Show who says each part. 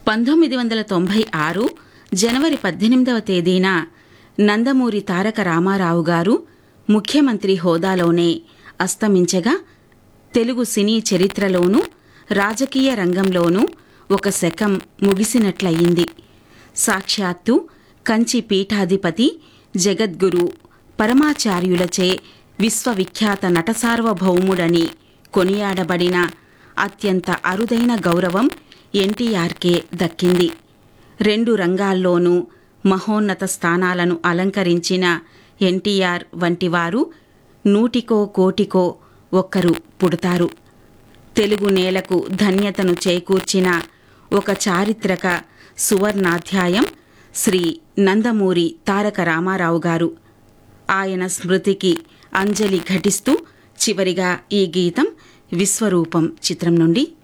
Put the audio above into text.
Speaker 1: పంతొమ్మిది వందల తొంభై ఆరు జనవరి పద్దెనిమిదవ తేదీన నందమూరి తారక రామారావు గారు ముఖ్యమంత్రి హోదాలోనే అస్తమించగా తెలుగు సినీ చరిత్రలోనూ రాజకీయ రంగంలోనూ ఒక శకం ముగిసినట్లయింది సాక్షాత్తు కంచి పీఠాధిపతి జగద్గురు పరమాచార్యులచే విశ్వవిఖ్యాత నటసార్వభౌముడని కొనియాడబడిన అత్యంత అరుదైన గౌరవం ఎన్టీఆర్కే దక్కింది రెండు రంగాల్లోనూ మహోన్నత స్థానాలను అలంకరించిన ఎన్టీఆర్ వంటివారు నూటికో కోటికో ఒక్కరు పుడతారు తెలుగు నేలకు ధన్యతను చేకూర్చిన ఒక చారిత్రక సువర్ణాధ్యాయం శ్రీ నందమూరి తారక రామారావు గారు ఆయన స్మృతికి అంజలి ఘటిస్తూ చివరిగా ఈ గీతం విశ్వరూపం చిత్రం నుండి